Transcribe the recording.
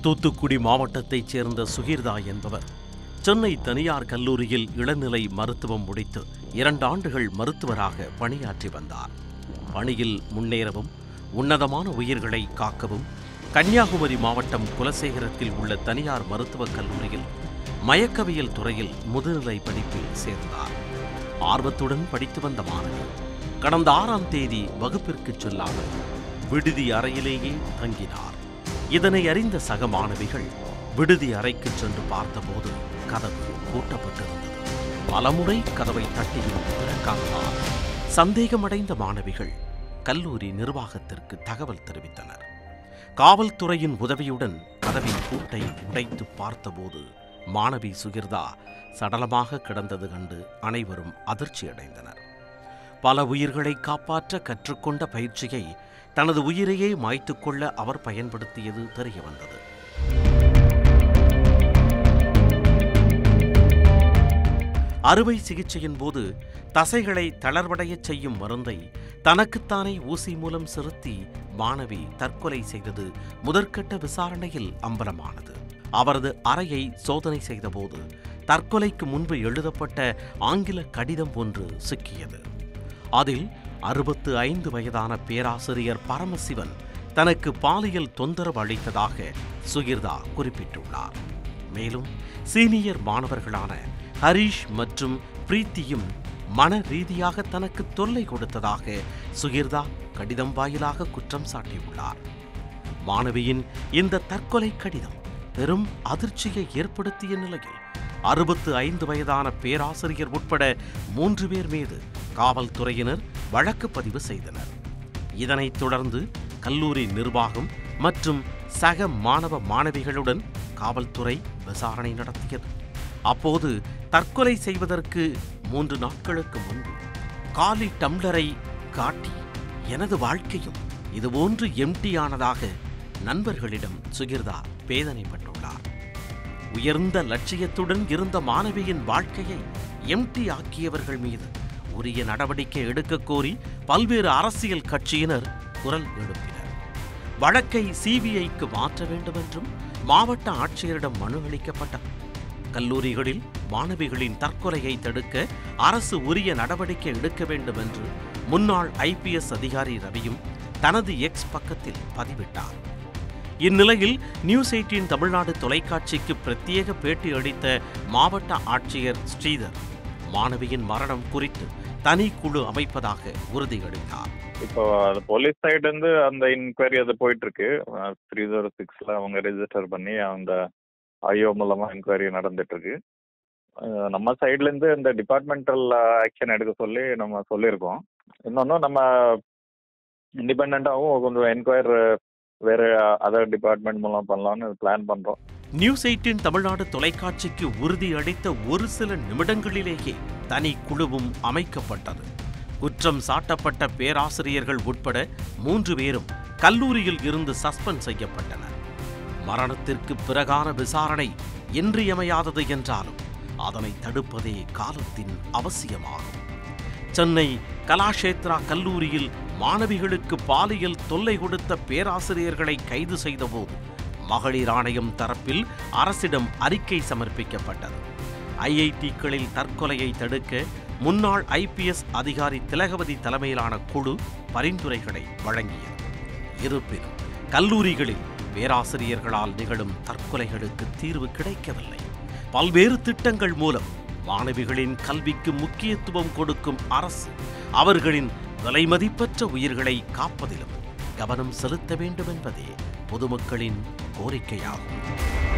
தூத்துக்குடி மாவட்டத்தைச் சேர்ந்த சுகீர்தா என்பவர் சென்னை தனியார் கல்லூரியில் இளநிலை மருத்துவம் முடித்து இரண்டு ஆண்டுகள் மருத்துவராக பணியாற்றி வந்தார் பணியில் முன்னேறவும் உன்னதமான உயிர்களை காக்கவும் கன்னியாகுமரி மாவட்டம் குலசேகரத்தில் உள்ள தனியார் மருத்துவக் கல்லூரியில் மயக்கவியல் துறையில் முதுநிலை படிப்பில் சேர்ந்தார் ஆர்வத்துடன் படித்து வந்த மாணவி கடந்த ஆறாம் தேதி வகுப்பிற்கு செல்லாமல் விடுதி அறையிலேயே தங்கினார் இதனை அறிந்த சக மாணவிகள் விடுதி அறைக்கு சென்று பார்த்தபோது கதவு பூட்டப்பட்டிருந்தது பலமுறை கதவை தட்டியும் திறக்காததால் சந்தேகமடைந்த மாணவிகள் கல்லூரி நிர்வாகத்திற்கு தகவல் தெரிவித்தனர் காவல்துறையின் உதவியுடன் கதவின் பூட்டை உடைத்து பார்த்தபோது மாணவி சுகிர்தா சடலமாக கிடந்தது கண்டு அனைவரும் அதிர்ச்சியடைந்தனர் பல உயிர்களை காப்பாற்ற கற்றுக்கொண்ட பயிற்சியை தனது உயிரையே மாய்த்துக் கொள்ள அவர் பயன்படுத்தியது தெரிய வந்தது அறுவை சிகிச்சையின் போது தசைகளை தளர்வடையச் செய்யும் மருந்தை தனக்குத்தானே ஊசி மூலம் செலுத்தி மாணவி தற்கொலை செய்தது முதற்கட்ட விசாரணையில் அம்பலமானது அவரது அறையை சோதனை செய்தபோது தற்கொலைக்கு முன்பு எழுதப்பட்ட ஆங்கில கடிதம் ஒன்று சிக்கியது அதில் அறுபத்து ஐந்து வயதான பேராசிரியர் பரமசிவன் தனக்கு பாலியல் தொந்தரவு அளித்ததாக சுகிர்தா குறிப்பிட்டுள்ளார் மேலும் சீனியர் மாணவர்களான ஹரீஷ் மற்றும் பிரீத்தியும் மன ரீதியாக தனக்கு தொல்லை கொடுத்ததாக சுகிர்தா கடிதம் வாயிலாக குற்றம் சாட்டியுள்ளார் மாணவியின் இந்த தற்கொலை கடிதம் பெரும் அதிர்ச்சியை ஏற்படுத்திய நிலையில் அறுபத்து ஐந்து வயதான பேராசிரியர் உட்பட மூன்று பேர் மீது காவல்துறையினர் வழக்கு பதிவு செய்தனர் இதனைத் தொடர்ந்து கல்லூரி நிர்வாகம் மற்றும் சக மாணவ மாணவிகளுடன் காவல்துறை விசாரணை நடத்தியது அப்போது தற்கொலை செய்வதற்கு மூன்று நாட்களுக்கு முன்பு காலி டம்ளரை காட்டி எனது வாழ்க்கையும் இதுபோன்று எம்டியானதாக நண்பர்களிடம் சுகிர்தா வேதனைப்பட்டுள்ளார் உயர்ந்த லட்சியத்துடன் இருந்த மாணவியின் வாழ்க்கையை எம்டி ஆக்கியவர்கள் மீது உரிய நடவடிக்கை எடுக்கக் கோரி பல்வேறு அரசியல் கட்சியினர் குரல் எழுப்பினர் வழக்கை சிபிஐக்கு மாற்ற வேண்டும் என்றும் மாவட்ட ஆட்சியரிடம் மனு அளிக்கப்பட்டது கல்லூரிகளில் மாணவிகளின் தற்கொலையை தடுக்க அரசு உரிய நடவடிக்கை எடுக்க வேண்டும் என்று முன்னாள் ஐபிஎஸ் அதிகாரி ரவியும் தனது எக்ஸ் பக்கத்தில் பதிவிட்டார் இந்நிலையில் நியூஸ் எயிட்டின் தமிழ்நாடு தொலைக்காட்சிக்கு பிரத்யேக பேட்டி அளித்த மாவட்ட ஆட்சியர் ஸ்ரீதர் மாணவியின் மரணம் குறித்து தனி குழு அமைப்பதாக உறுதியளித்தார் இப்போ அது போலீஸ் சைடு இருந்து அந்த இன்கொயரி அது போயிட்டு இருக்கு த்ரீ ஜீரோ சிக்ஸ்ல அவங்க ரெஜிஸ்டர் பண்ணி அந்த ஐஓ மூலமா இன்கொயரி நடந்துட்டு இருக்கு அஹ் நம்ம சைட்ல இருந்து இந்த டிபார்ட்மெண்டல் ஆக்ஷன் எடுக்க சொல்லி நம்ம சொல்லியிருக்கோம் இன்னொன்று நம்ம இண்டிபெண்ட்டாகவும் கொஞ்சம் என்கொயர் வேற அதர் டிபார்ட்மெண்ட் மூலம் பண்ணலாம்னு பிளான் பண்றோம் நியூஸ் எயிட்டின் தமிழ்நாடு தொலைக்காட்சிக்கு உறுதி அளித்த ஒரு சில நிமிடங்களிலேயே தனி குழுவும் அமைக்கப்பட்டது குற்றம் சாட்டப்பட்ட பேராசிரியர்கள் உட்பட மூன்று பேரும் கல்லூரியில் இருந்து சஸ்பெண்ட் செய்யப்பட்டனர் மரணத்திற்கு பிறகான விசாரணை இன்றியமையாதது என்றாலும் அதனை தடுப்பதே காலத்தின் அவசியமாகும் சென்னை கலாஷேத்ரா கல்லூரியில் மாணவிகளுக்கு பாலியல் தொல்லை கொடுத்த பேராசிரியர்களை கைது செய்தபோது மகளிர் ஆணையம் தரப்பில் அரசிடம் அறிக்கை சமர்ப்பிக்கப்பட்டது ஐஐடிக்களில் தற்கொலையை தடுக்க முன்னாள் ஐபிஎஸ் அதிகாரி திலகவதி தலைமையிலான குழு பரிந்துரைகளை வழங்கியது இருப்பினும் கல்லூரிகளில் பேராசிரியர்களால் நிகழும் தற்கொலைகளுக்கு தீர்வு கிடைக்கவில்லை பல்வேறு திட்டங்கள் மூலம் மாணவிகளின் கல்விக்கு முக்கியத்துவம் கொடுக்கும் அரசு அவர்களின் விலைமதிப்பற்ற உயிர்களை காப்பதிலும் கவனம் செலுத்த வேண்டும் என்பதே பொதுமக்களின் கோரிக்கையாகும்